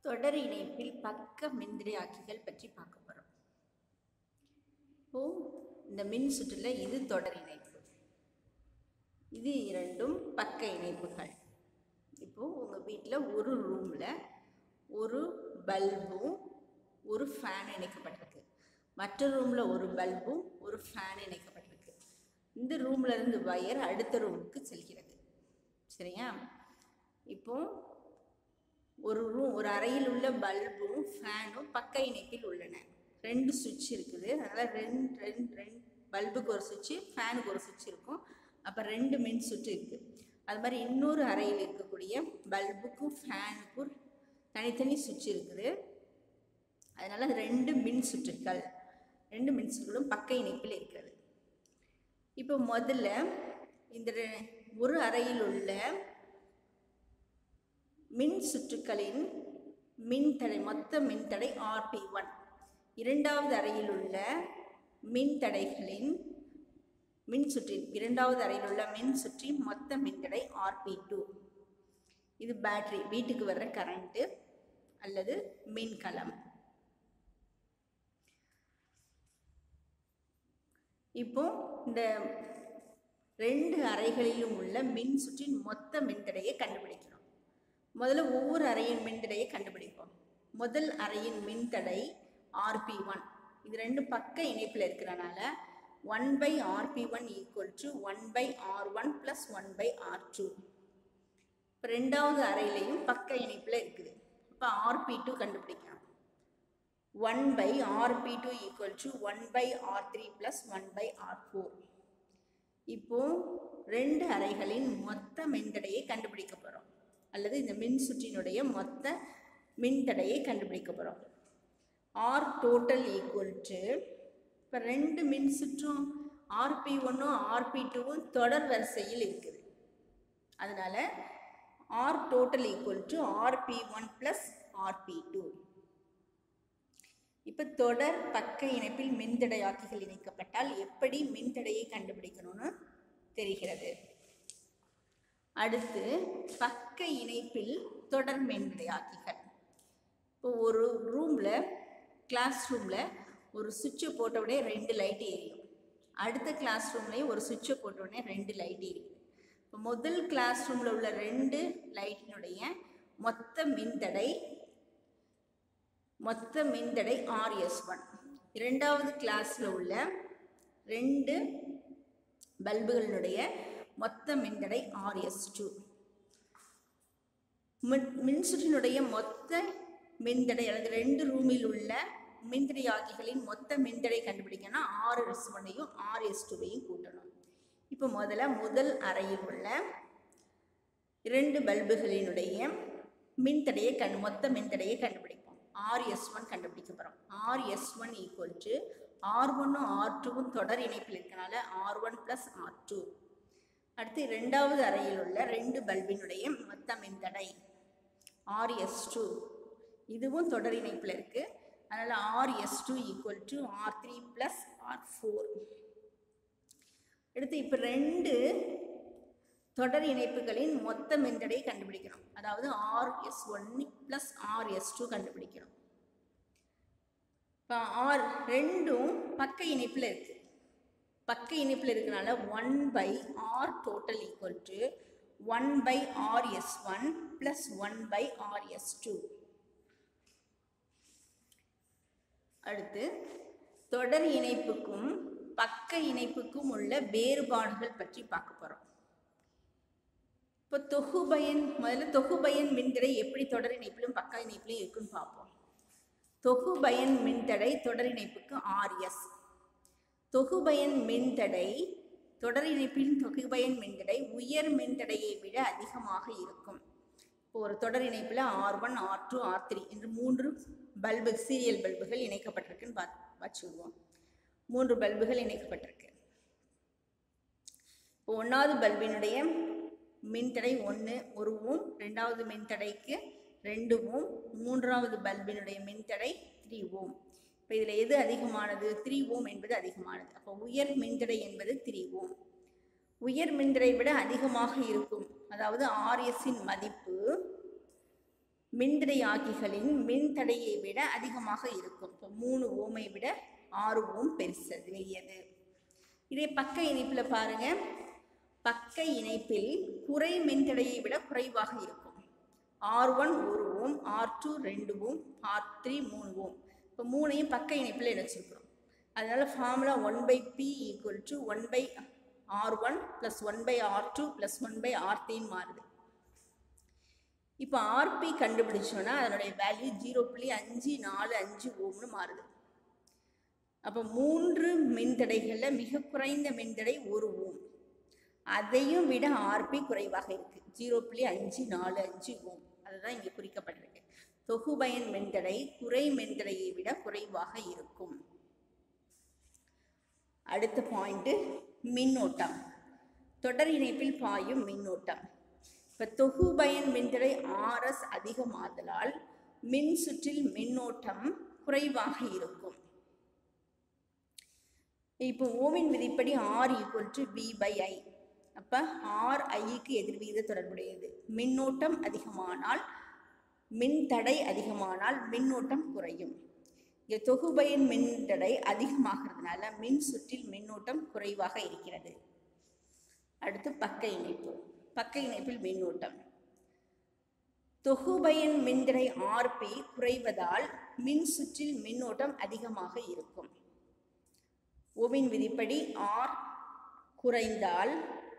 தொடர் இணைப்பில் பக்க மின்திரையாக்கிகள் பற்றி பார்க்க போகிறோம் இப்போ இந்த மின் சுற்றுல இது தொடர் இணைப்பு இது இரண்டும் பக்க இணைப்புகள் இப்போ உங்கள் வீட்டில் ஒரு ரூமில் ஒரு பல்பும் ஒரு ஃபேன் இணைக்கப்பட்டிருக்கு மற்ற ரூமில் ஒரு பல்பும் ஒரு ஃபேன் இணைக்கப்பட்டிருக்கு இந்த ரூம்ல இருந்து வயர் அடுத்த ரூமுக்கு செல்கிறது சரியா இப்போ ஒரு ரூம் ஒரு அறையில் உள்ள பல்பும் ஃபேனும் பக்க இணைப்பில் உள்ளன ரெண்டு சுவிட்ச் இருக்குது அதனால் ரெண்டு ரெண்டு ரெண்டு பல்புக்கு ஒரு சுவிட்சு ஃபேனுக்கு ஒரு சுவிட்ச் இருக்கும் அப்போ ரெண்டு மின் சுற்று இருக்குது அது மாதிரி இன்னொரு அறையில் இருக்கக்கூடிய பல்புக்கும் ஃபேனுக்கும் தனித்தனி சுவிட்ச் இருக்குது அதனால் அது ரெண்டு மின் சுற்றுகள் ரெண்டு மின் சுற்றுகளும் பக்க இணைப்பில் இருக்கிறது இப்போ முதல்ல இந்த ரெ- ஒரு அறையில் உள்ள மின் சுற்றுக்களின் மின்தடை மொத்த மின்தடை ஆர்பி ஒன் இரண்டாவது அறையில் உள்ள மின்தடைகளின் மின் சுற்றின் இரண்டாவது அறையில் உள்ள மின் சுற்றின் மொத்த மின்தடை ஆர்பி டூ இது பேட்டரி வீட்டுக்கு வர்ற கரண்ட்டு அல்லது மின்கலம் இப்போ இந்த ரெண்டு அறைகளிலும் உள்ள மின் சுற்றின் மொத்த மின்தடையை கண்டுபிடிக்கணும் முதல்ல ஒவ்வொரு அறையின் மின்தடையை கண்டுபிடிப்போம் முதல் அறையின் மின்தடை ஆர்பி ஒன் இது ரெண்டு பக்க இணைப்பில் இருக்கிறனால one by RP one equal to one by R one plus one by R two இப்போ ரெண்டாவது அறையிலையும் பக்க இணைப்பில் இருக்குது இப்போ ஆர்பி டூ கண்டுபிடிக்கலாம் one by RP two equal to one by R three plus one by R four இப்போ ரெண்டு அறைகளின் மொத்த மின்தடையை கண்டுபிடிக்க போகிறோம் அல்லது இந்த மின் சுற்றினுடைய மொத்த மின்தடையை கண்டுபிடிக்க போகிறோம் ஆர் டோட்டல் ஈக்குவல் டு இப்போ ரெண்டு மின் சுற்றும் ஆர்பி ஒன்றும் ஆர்பி டூவும் தொடர் வரிசையில் இருக்குது அதனால R total equal to RP one plus RP two இப்போ தொடர் பக்க இணைப்பில் மின்தடையாக்கிகள் இணைக்கப்பட்டால் எப்படி மின்தடையை கண்டுபிடிக்கணும்னு தெரிகிறது அடுத்து பக்க இணைப்பில் தொடர் மின்தடையாக்கிகள் இப்போ ஒரு ரூமில் கிளாஸ் ரூமில் ஒரு சுவிட்சை போட்ட உடனே ரெண்டு லைட் எரியும் அடுத்த கிளாஸ் ரூம்லேயும் ஒரு சுவிட்சை போட்ட உடனே ரெண்டு லைட் எரியுது இப்போ முதல் கிளாஸ் ரூமில் உள்ள ரெண்டு லைட்டினுடைய மொத்த மின்தடை மொத்த மின்தடை ஆர்எஸ் ஒன் இரண்டாவது கிளாஸில் உள்ள ரெண்டு பல்புகளினுடைய மொத்த மின்தடை ஆர்எஸ் டூ மின் மின்சுற்றினுடைய மொத்த மின்தடை அல்லது ரெண்டு ரூமில் உள்ள மின்தடையாக்கிகளின் மொத்த மின்தடை கண்டுபிடிக்கணும்னா ஆர் எஸ் ஒன்னையும் ஆர் எஸ் டூவையும் கூட்டணும் இப்போ முதல்ல முதல் அறையில் உள்ள இரண்டு பல்புகளினுடைய மின்தடையை கண் மொத்த மின்தடையை கண்டுபிடிப்போம் ஆர் எஸ் ஒன் கண்டுபிடிக்க போகிறோம் R S one equal to R ஒன்னும் ஆர் டூவும் தொடர் இணைப்பில் இருக்கனால R one plus R two அடுத்து இரண்டாவது அறையில் உள்ள ரெண்டு பல்பினுடைய மொத்த மின்தடை ஆர் எஸ் டூ இதுவும் தொடர் இணைப்பில் இருக்குது அதனால் R S two equal to R three plus R four அடுத்து இப்போ ரெண்டு தொடர் இணைப்புகளின் மொத்த மின்தடையை கண்டுபிடிக்கணும் அதாவது R S one plus R S two கண்டுபிடிக்கணும் இப்போ ஆர் ரெண்டும் பக்க இணைப்பில் இருக்குது பக்க இணைப்பில் இருக்கனால one by R total equal to one by R S one plus one by R S two அடுத்து தொடர் இணைப்புக்கும் பக்க இணைப்புக்கும் உள்ள வேறுபாடுகள் பற்றி பார்க்க போகிறோம் இப்போ தொகுபயன் முதல்ல தொகுபயன் மின்தடை எப்படி தொடர் இணைப்பிலும் பக்க இணைப்பிலும் இருக்குன்னு பார்ப்போம் தொகுபயன் மின்தடை தொடர் இணைப்புக்கு ஆர்எஸ் தொகுபயன் மின்தடை தொடர் இணைப்பின் தொகுபயன் மின்தடை உயர் மின்தடையை விட அதிகமாக இருக்கும் இப்போ ஒரு தொடர் இணைப்பில் R one R two R three என்று மூன்று பல்பு சீரியல் பல்புகள் இணைக்கப்பட்டிருக்குன்னு பா வச்சுடுவோம் மூன்று பல்புகள் இணைக்கப்பட்டிருக்கு இப்போ ஒன்றாவது பல்பினுடைய மின்தடை ஒன்று ஒரு ஓம் ரெண்டாவது மின்தடைக்கு ரெண்டு ஓம் மூன்றாவது பல்பினுடைய மின்தடை த்ரீ ஓம் இப்போ இதில் எது அதிகமானது த்ரீ ஓம் என்பது அதிகமானது அப்போ உயர் மின்தடை என்பது த்ரீ ஓம் உயர் மின்தடை விட அதிகமாக இருக்கும் அதாவது ஆர்எஸ்ஸின் மதிப்பு மின்தடையாக்கிகளின் மின்தடையை விட அதிகமாக இருக்கும் இப்போ மூணு ஓமை விட ஆறு ஓம் பெருசு பெரியது இதே பக்க இணைப்பில் பாருங்க பக்க இணைப்பில் குறை மின்தடையை விட குறைவாக இருக்கும் ஆர் ஒன் ஒரு ஓம் ஆர் டூ ரெண்டு ஓம் ஆர் த்ரீ மூணு ஓம் இப்போ மூணையும் பக்க இணைப்பில் இணைச்சிருக்கிறோம் அதனால formula one by P equal to one by R one plus one by R two plus one by R த்ரீன்னு மாறுது இப்போ ஆர்பி கண்டுபிடிச்சோன்னா அதனுடைய வேல்யூ ஜீரோ புள்ளி அஞ்சு நாலு அஞ்சு ஓம்னு மாறுது அப்போ மூன்று மின்தடைகளில் மிக குறைந்த மின்தடை ஒரு ஓம் அதையும் விட ஆர்பி குறைவாக இருக்கு ஜீரோ புள்ளி அஞ்சு நாலு அஞ்சு ஓம் அதுதான் இங்கே குறிக்கப்பட்டிருக்கு தொகுபயன் மின்தடை குறை மின்தடையை விட குறைவாக இருக்கும் அடுத்த பாயிண்ட் மின்னோட்டம் தொடர் இணைப்பில் பாயும் மின்னோட்டம் இப்போ தொகுபயன் மின்தடை ஆர்எஸ் அதிகமாதலால் மின் சுற்றில் மின்னோட்டம் குறைவாக இருக்கும் இப்போ ஓவின் விதிப்படி R equal to V by I அப்போ ஆர் ஐக்கு எதிர்விகித தொடர்புடையது மின்னோட்டம் அதிகமானால் மின்தடை அதிகமானால் மின்னோட்டம் குறையும் இங்கே தொகுபயன் மின்தடை அதிகமாகிறதுனால மின் சுற்றில் மின்னோட்டம் குறைவாக இருக்கிறது அடுத்து பக்க இணைப்பு பக்க இணைப்பில் மின்னோட்டம் தொகுபயன் மின்தடை ஆர்பி குறைவதால் மின் சுற்றில் மின்னோட்டம் அதிகமாக இருக்கும் ஓவின் விதிப்படி ஆர் குறைந்தால்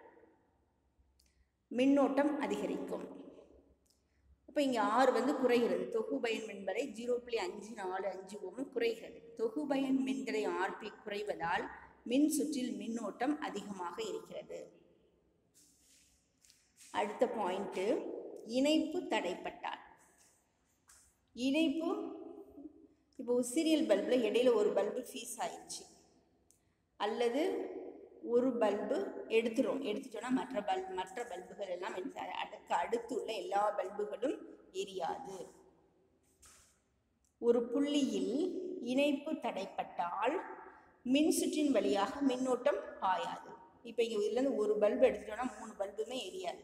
மின்னோட்டம் அதிகரிக்கும் அப்போ இங்கே ஆறு வந்து குறைகிறது தொகுபயன் மின்தடை ஜீரோ புள்ளி அஞ்சு நாலு அஞ்சு ஓம் குறைகிறது தொகுபயன் மின்தடை ஆர்பி குறைவதால் மின் சுற்றில் மின்னோட்டம் அதிகமாக இருக்கிறது அடுத்த பாயிண்ட்டு இணைப்பு தடைப்பட்டால் இணைப்பு இப்போ சீரியல் பல்பில் இடையில ஒரு பல்பு ஃபீஸ் ஆயிடுச்சு அல்லது ஒரு பல்பு எடுத்துரும் எடுத்துட்டோன்னா மற்ற பல்ப் மற்ற பல்புகள் எல்லாம் மின்சார அதுக்கு அடுத்து உள்ள எல்லா பல்புகளும் எரியாது ஒரு புள்ளியில் இணைப்பு தடைப்பட்டால் மின் சுற்றின் வழியாக மின்னோட்டம் பாயாது இப்போ இங்கே இதுலேருந்து ஒரு பல்பு எடுத்துட்டோம்னா மூணு பல்புமே எரியாது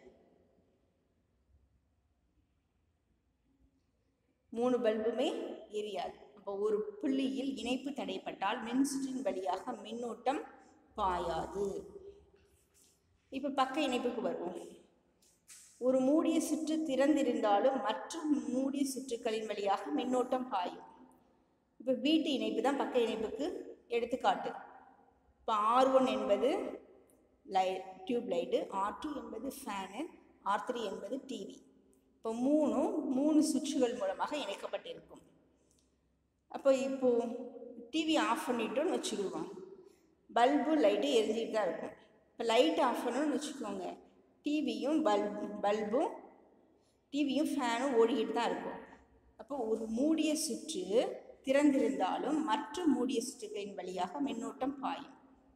மூணு பல்புமே எரியாது அப்போ ஒரு புள்ளியில் இணைப்பு தடைப்பட்டால் மின் சுற்றின் வழியாக மின்னோட்டம் பாயாது இப்போ பக்க இணைப்புக்கு வருவோம் ஒரு மூடிய சுற்று திறந்திருந்தாலும் மற்ற மூடிய சுற்றுக்களின் வழியாக மின்னோட்டம் பாயும் இப்போ வீட்டு இணைப்பு தான் பக்க இணைப்புக்கு எடுத்துக்காட்டு இப்போ ஆர் ஒன் என்பது லை டியூப் லைட்டு ஆர் டூ என்பது ஃபேனு ஆர் த்ரீ என்பது டிவி இப்போ மூணும் மூணு சுவிட்சுகள் மூலமாக இணைக்கப்பட்டிருக்கும் அப்போ இப்போ டிவி ஆஃப் பண்ணிட்டோன்னு வச்சுக்கிடுவோம் பல்பு லைட்டு எரிஞ்சிட்டு தான் இருக்கும் இப்போ லைட் ஆஃப் பண்ணணும்னு வச்சுக்கோங்க டிவியும் பல்பு பல்பும் டிவியும் ஃபேனும் ஓடிக்கிட்டு தான் இருக்கும் அப்போ ஒரு மூடிய சுற்று திறந்திருந்தாலும் மற்ற மூடிய சுற்றுகளின் வழியாக மின்னோட்டம் பாயும்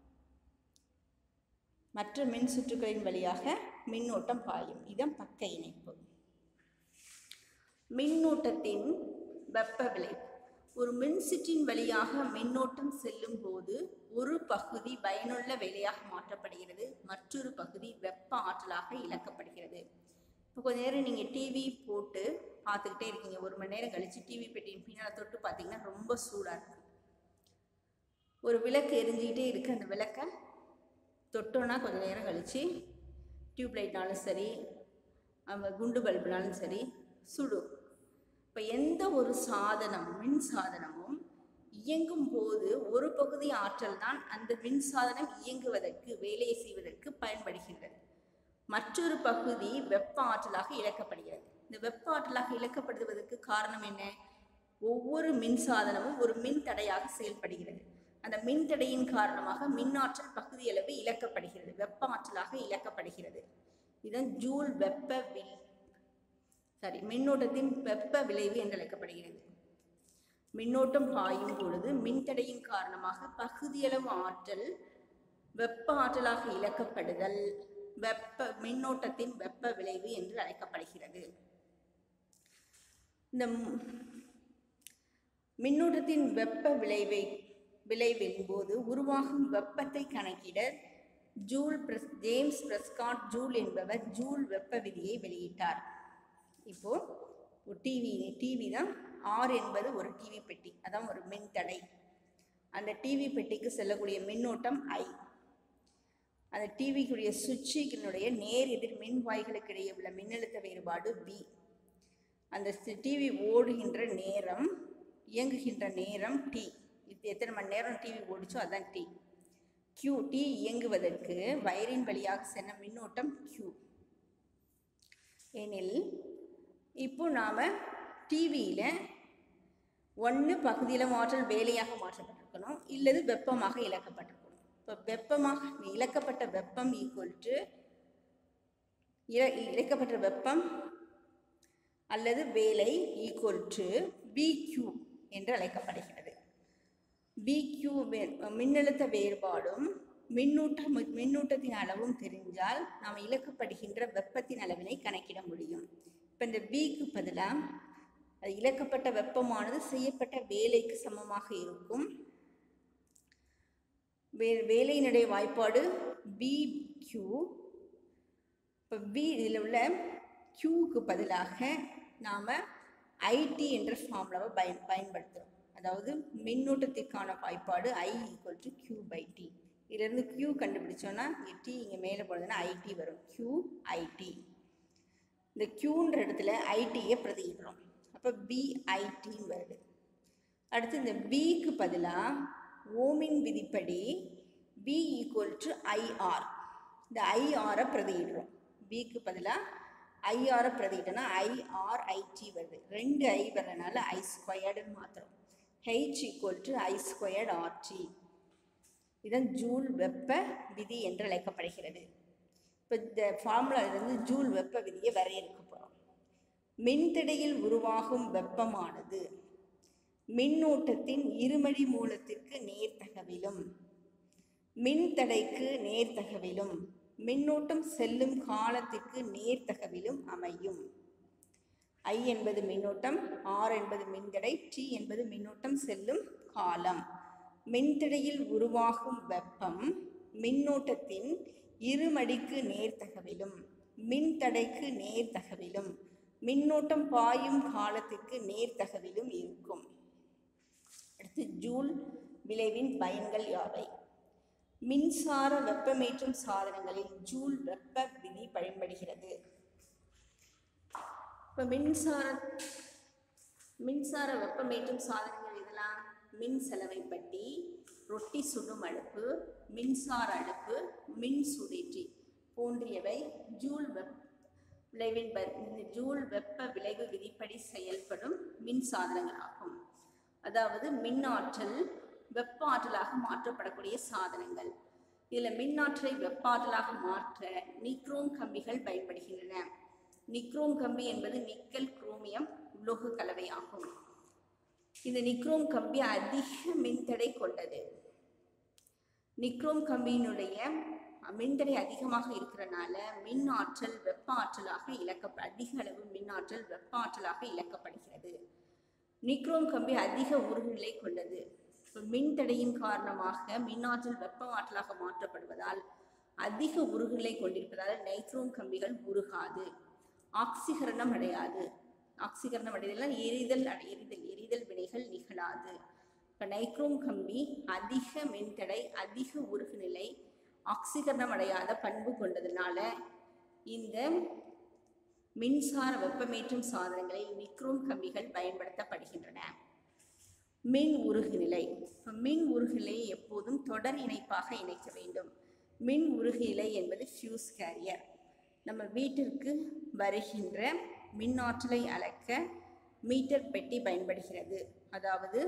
மற்ற மின் சுற்றுகளின் வழியாக மின்னோட்டம் பாயும் இதன் பக்க இணைப்பு மின்னோட்டத்தின் வெப்ப விளைவு ஒரு மின்சுற்றின் வழியாக மின்னோட்டம் செல்லும் போது ஒரு பகுதி பயனுள்ள வேலையாக மாற்றப்படுகிறது மற்றொரு பகுதி வெப்ப ஆற்றலாக இழக்கப்படுகிறது இப்போ கொஞ்ச நேரம் நீங்கள் டிவி போட்டு பார்த்துக்கிட்டே இருக்கீங்க ஒரு மணி நேரம் கழித்து டிவி பெட்டியின் பின்னால் தொட்டு பார்த்தீங்கன்னா ரொம்ப சூடாக இருக்கு ஒரு விளக்கு எரிஞ்சிக்கிட்டே இருக்கு அந்த விளக்கை தொட்டோன்னா கொஞ்ச நேரம் கழித்து டியூப் லைட்னாலும் சரி அந்த குண்டு பல்புனாலும் சரி சுடும் இப்போ எந்த ஒரு சாதனம் மின் சாதனமும் இயங்கும் போது ஒரு பகுதி ஆற்றல் தான் அந்த மின் சாதனம் இயங்குவதற்கு வேலையை செய்வதற்கு பயன்படுகின்றது மற்றொரு பகுதி வெப்ப ஆற்றலாக இழக்கப்படுகிறது இந்த வெப்ப ஆற்றலாக இழக்கப்படுவதற்கு காரணம் என்ன ஒவ்வொரு மின் சாதனமும் ஒரு மின் தடையாக செயல்படுகிறது அந்த மின் தடையின் காரணமாக மின்னாற்றல் பகுதியளவு இழக்கப்படுகிறது வெப்ப ஆற்றலாக இழக்கப்படுகிறது இதன் ஜூல் வெப்ப வில் சாரி மின்னோட்டத்தின் வெப்ப விளைவு என்று அழைக்கப்படுகிறது மின்னோட்டம் பாயும் பொழுது மின்தடையின் காரணமாக பகுதியளவு ஆற்றல் வெப்ப ஆற்றலாக இழக்கப்படுதல் வெப்ப மின்னோட்டத்தின் வெப்ப விளைவு என்று அழைக்கப்படுகிறது இந்த ம்- மின்னோட்டத்தின் வெப்ப விளைவை விளைவின் போது உருவாகும் வெப்பத்தை கணக்கிட ஜூல் பிரஸ் ஜேம்ஸ் பிரஸ்காட் ஜூல் என்பவர் ஜூல் வெப்ப விதியை வெளியிட்டார் இப்போ ஒரு டிவி டிவி தான் ஆர் என்பது ஒரு டிவி பெட்டி அதான் ஒரு மின்தடை அந்த டிவி பெட்டிக்கு செல்லக்கூடிய மின்னோட்டம் ஐ அந்த டிவிக்குரிய சுவிட்சுகளுடைய நேர் எதிர் மின்வாய்களுக்கு இடையே உள்ள மின்னழுத்த வேறுபாடு பி அந்த டிவி ஓடுகின்ற நேரம் இயங்குகின்ற நேரம் டி இது எத்தனை மணி நேரம் டிவி ஓடிச்சோ அதான் டி கியூ டி இயங்குவதற்கு வயரின் வழியாக சென்ற மின்னோட்டம் கியூ எனில் இப்போ நாம் டிவியில் ஒன்று பகுதியில் ஆற்றல் வேலையாக மாற்றப்பட்டிருக்கணும் இல்லது வெப்பமாக இழக்கப்பட்டிருக்கணும் இப்போ வெப்பமாக இழக்கப்பட்ட வெப்பம் ஈக்குவல் டு இழக்கப்பட்ட வெப்பம் அல்லது வேலை ஈக்குவல் டு பிக்யூ என்று அழைக்கப்படுகிறது பிக்யூ மின்னழுத்த வேறுபாடும் மின்னூட்ட மின்னூட்டத்தின் அளவும் தெரிஞ்சால் நாம் இழக்கப்படுகின்ற வெப்பத்தின் அளவினை கணக்கிட முடியும் இப்போ இந்த பிக்கு பதிலாக அது இழக்கப்பட்ட வெப்பமானது செய்யப்பட்ட வேலைக்கு சமமாக இருக்கும் வே வேலையினுடைய வாய்ப்பாடு பி கியூ இப்போ பி இதில் உள்ள கியூவுக்கு பதிலாக நாம் ஐடி என்ற ஃபார்முலாவை பயன் பயன்படுத்துகிறோம் அதாவது மின்னூட்டத்திற்கான வாய்ப்பாடு I equal to Q by T இதிலேருந்து கியூ கண்டுபிடிச்சோன்னா இங்கே டி இங்கே மேலே போனதுன்னா ஐடி வரும் கியூ ஐடி இந்த கியூன்ற இடத்துல ஐடியை பிரதியிடுறோம் அப்போ பிஐடின்னு வருது அடுத்து இந்த பிக்கு பதிலாக ஓமின் விதிப்படி பி ஈக்குவல் டு ஐஆர் இந்த ஐஆரை பிரதியிடுறோம் பிக்கு பதிலாக ஐஆரை பிரதிட்டோன்னா ஐஆர்ஐடி வருது ரெண்டு ஐ வர்றதுனால ஐ ஸ்கொயர்டுன்னு மாத்திரம் H equal to I squared RT இதன் ஜூல் வெப்ப விதி என்று அழைக்கப்படுகிறது இப்போ இந்த ஃபார்முலாவிலிருந்து ஜூல் வெப்ப விதியை வரையறுக்க போகிறோம் மின்தடையில் உருவாகும் வெப்பமானது மின்னூட்டத்தின் இருமடி மூலத்திற்கு நேர்த்தகவிலும் மின்தடைக்கு நேர்த்தகவிலும் மின்னூட்டம் செல்லும் காலத்திற்கு நேர்த்தகவிலும் அமையும் ஐ என்பது மின்னூட்டம் ஆர் என்பது மின்தடை டி என்பது மின்னூட்டம் செல்லும் காலம் மின்தடையில் உருவாகும் வெப்பம் மின்னூட்டத்தின் இருமடிக்கு நேர்த்தகவிலும் மின்தடைக்கு நேர்த்தகவிலும் மின்னோட்டம் பாயும் காலத்திற்கு நேர்த்தகவிலும் இருக்கும் அடுத்து ஜூல் விளைவின் பயன்கள் யாவை மின்சார வெப்பமேற்றும் சாதனங்களில் ஜூல் வெப்ப விதி பயன்படுகிறது இப்போ மின்சார மின்சார வெப்பமேற்றும் சாதனங்கள் இதெல்லாம் மின் செலவை பட்டி ரொட்டி சுடும் அடுப்பு மின்சார அடுப்பு மின் சுடேற்றி போன்றியவை ஜூல் வெப் விளைவின் ப- இந்த ஜூல் வெப்ப விளைவு விதிப்படி செயல்படும் மின் சாதனங்களாகும் அதாவது மின் ஆற்றல் வெப்ப ஆற்றலாக மாற்றப்படக்கூடிய சாதனங்கள் இதில் மின்னாற்றலை வெப்ப ஆற்றலாக மாற்ற நிக்ரோம் கம்பிகள் பயன்படுகின்றன நிக்ரோம் கம்பி என்பது நிக்கல் குரோமியம் உலோக கலவையாகும் இந்த நிக்ரோம் கம்பி அதிக மின்தடை கொண்டது நிக்ரோம் கம்பியினுடைய மின்தடை அதிகமாக இருக்கிறனால மின் ஆற்றல் வெப்ப ஆற்றலாக இழக்க அதிக அளவு மின் ஆற்றல் வெப்ப ஆற்றலாக இழக்கப்படுகிறது நிக்ரோம் கம்பி அதிக உருகுநிலை கொண்டது இப்ப மின்தடையின் காரணமாக மின்னாற்றல் வெப்ப ஆற்றலாக மாற்றப்படுவதால் அதிக உருகுநிலை கொண்டிருப்பதால் நைக்ரோம் கம்பிகள் உருகாது ஆக்சிகரணம் அடையாது ஆக்சிகரணம் அடைதல் எரிதல் அடை- எரிதல் எரிதல் வினைகள் நிகழாது இப்போ நைக்ரோம் கம்பி அதிக மின்தடை அதிக உருகுநிலை ஆக்சிகரணம் அடையாத பண்பு கொண்டதுனால இந்த மின்சார வெப்பமேற்றும் சாதனங்களில் நிக்ரோம் கம்பிகள் பயன்படுத்தப்படுகின்றன மின் உருகுநிலை இப்ப மின் உருகுநிலையை எப்போதும் தொடர் இணைப்பாக இணைக்க வேண்டும் மின் உருகுநிலை என்பது ஃபியூஸ் கேரியர் நம்ம வீட்டிற்கு வருகின்ற மின் ஆற்றலை அளக்க மீட்டர் பெட்டி பயன்படுகிறது அதாவது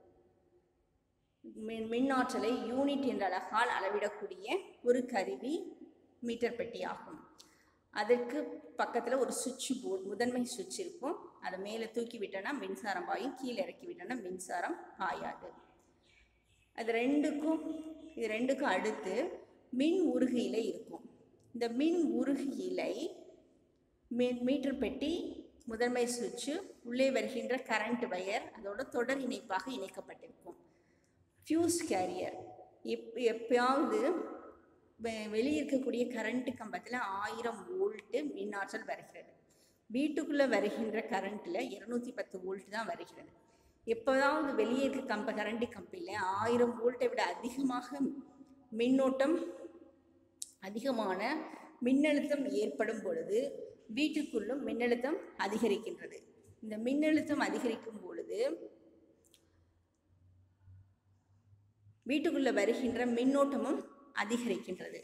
மின் மின் ஆற்றலை யூனிட் என்ற அழகால் அளவிடக்கூடிய ஒரு கருவி மீட்டர் பெட்டி ஆகும் அதற்கு பக்கத்தில் ஒரு சுவிட்ச் போர்டு முதன்மை சுவிட்ச் இருக்கும் அதை மேலே தூக்கி விட்டோன்னா மின்சாரம் பாயும் கீழே இறக்கி விட்டோன்னா மின்சாரம் பாயாது அது ரெண்டுக்கும் இது ரெண்டுக்கும் அடுத்து மின் உருகு இலை இருக்கும் இந்த மின் உருகு இலை மீ- மீட்டர் பெட்டி முதன்மை சுவிட்சு உள்ளே வருகின்ற கரண்ட் வயர் அதோட தொடர் இணைப்பாக இணைக்கப்பட்டிருக்கும் ஃபியூஸ் கேரியர் எப் எப்பயாவது வெ- வெளியே இருக்கக்கூடிய கரண்ட் கம்பத்தில் ஆயிரம் வோல்ட்டு மின்னாற்றல் வருகிறது வீட்டுக்குள்ளே வருகின்ற கரண்ட்டில் இருநூத்தி பத்து வோல்ட் தான் வருகிறது எப்போதாவது வெளியே இருக்க கம்ப கரண்டி கம்பியில் ஆயிரம் வோல்ட்டை விட அதிகமாக மின்னோட்டம் அதிகமான மின்னழுத்தம் ஏற்படும் பொழுது வீட்டுக்குள்ளும் மின்னழுத்தம் அதிகரிக்கின்றது இந்த மின்னழுத்தம் அதிகரிக்கும் பொழுது வீட்டுக்குள்ள வருகின்ற மின்னோட்டமும் அதிகரிக்கின்றது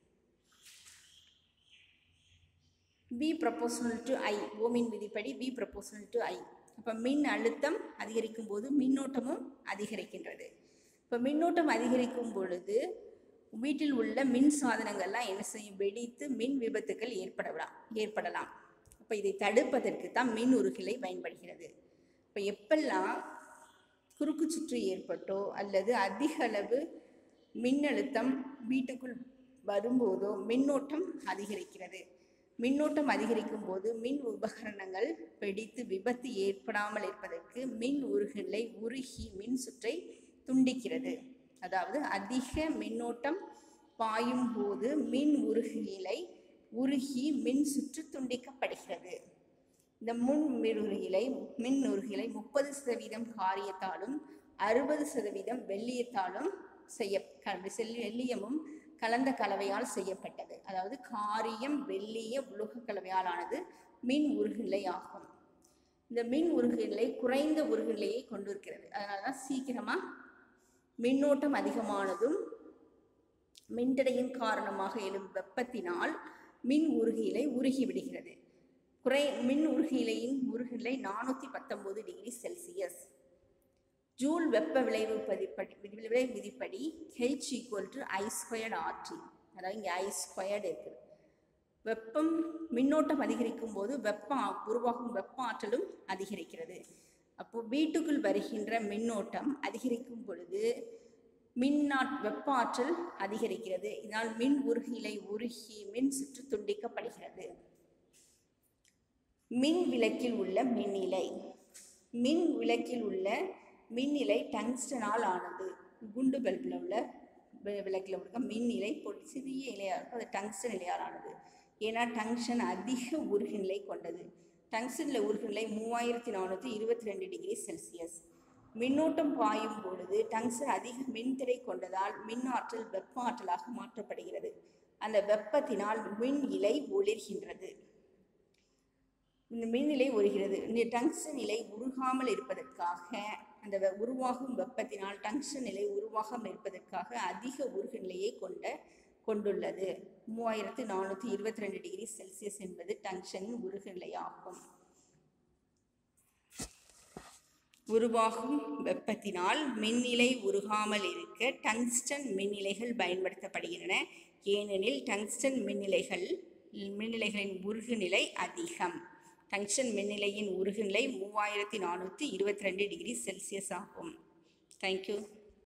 பி ப்ரப்போசனல் டு ஐ ஓமின் விதிப்படி பி ப்ரப்போசனல் டு ஐ அப்போ மின் அழுத்தம் அதிகரிக்கும் போது மின்னோட்டமும் அதிகரிக்கின்றது இப்போ மின்னோட்டம் அதிகரிக்கும் பொழுது வீட்டில் உள்ள மின் சாதனங்கள்லாம் என்ன செய்யும் வெடித்து மின் விபத்துக்கள் ஏற்படலாம் ஏற்படலாம் அப்போ இதை தடுப்பதற்கு தான் மின் உருகிலை பயன்படுகிறது இப்போ எப்பெல்லாம் குறுக்கு சுற்று ஏற்பட்டோ அல்லது அதிக அளவு மின்னழுத்தம் வீட்டுக்குள் வரும்போதோ மின்னோட்டம் அதிகரிக்கிறது மின்னோட்டம் அதிகரிக்கும் போது மின் உபகரணங்கள் வெடித்து விபத்து ஏற்படாமல் இருப்பதற்கு மின் உருகிலை உருகி மின் சுற்றை துண்டிக்கிறது அதாவது அதிக மின்னோட்டம் பாயும் போது மின் உருகிலை உருகி மின் சுற்று துண்டிக்கப்படுகிறது இந்த முன் மிருகிலை மின் உருகிலை முப்பது சதவீதம் காரியத்தாலும் அறுபது சதவீதம் வெள்ளியத்தாலும் செய்ய க- செல்லி- வெள்ளியமும் கலந்த கலவையால் செய்யப்பட்டது அதாவது காரியம் வெள்ளிய உலோக கலவையால் ஆனது மின் உருகிலை ஆகும் இந்த மின் உருகிலை குறைந்த உருகிலையை கொண்டிருக்கிறது அதனால தான் சீக்கிரமாக மின்னோட்டம் அதிகமானதும் மின்தடையின் காரணமாக எழும் வெப்பத்தினால் மின் உருகிலை உருகி விடுகிறது குறை மின் உருகிலையின் உருகிலை நானூற்றி பத்தொம்போது டிகிரி செல்சியஸ் ஜூல் வெப்ப விளைவு பதிப்படி விதி- விளைவு விதிப்படி H equal to I squared RT அதாவது இங்கே ஐ ஸ்கொயர்டு இருக்குது வெப்பம் மின்னோட்டம் அதிகரிக்கும் போது வெப்பம் ஆ- உருவாகும் வெப்ப ஆற்றலும் அதிகரிக்கிறது அப்போ வீட்டுக்குள் வருகின்ற மின்னோட்டம் அதிகரிக்கும் பொழுது மின்னாட் வெப்ப ஆற்றல் அதிகரிக்கிறது இதனால் மின் உருகிலை உருகி மின் சுற்று துண்டிக்கப்படுகிறது மின் விளக்கில் உள்ள மின்னிலை மின் விளக்கில் உள்ள மின்னிலை டங்ஸ்டனால் ஆனது குண்டு பல்பில் உள்ள வி- விளக்கில் உள்ள மின்னிலை பொ- சிறிய இலையாக இருக்கும் அது டங்ஸ்டன் இலையால் ஆனது ஏன்னா டங்ஷன் அதிக உருகுநிலை கொண்டது டங்ஸ்டனில் உருகுநிலை மூவாயிரத்தி நானூற்றி இருபத்தி ரெண்டு டிகிரி செல்சியஸ் மின்னோட்டம் பாயும் பொழுது டங்ஸ்டன் அதிக மின்திரை கொண்டதால் மின் ஆற்றல் வெப்ப ஆற்றலாக மாற்றப்படுகிறது அந்த வெப்பத்தினால் மின் இலை ஒளிர்கின்றது இந்த மின்னிலை உருகிறது இந்த டங்ஸ்டன் நிலை உருகாமல் இருப்பதற்காக அந்த வெ- உருவாகும் வெப்பத்தினால் டங்ஸ்டன் நிலை உருவாகாமல் இருப்பதற்காக அதிக உருகு நிலையை கொண்ட கொண்டுள்ளது மூவாயிரத்து நானூற்றி இருபத்தி ரெண்டு டிகிரி செல்சியஸ் என்பது டங்ஷனின் உருகு நிலையாகும் உருவாகும் வெப்பத்தினால் மின்னிலை உருகாமல் இருக்க டங்ஸ்டன் மின்னிலைகள் பயன்படுத்தப்படுகின்றன ஏனெனில் டங்ஸ்டன் மின்னிலைகள் மின்னிலைகளின் உருகுநிலை அதிகம் டங்ஸ்டன் மின்னிலையின் உருகுநிலை மூவாயிரத்தி நானூற்றி இருபத்தி ரெண்டு டிகிரி செல்சியஸ் ஆகும் தேங்க்யூ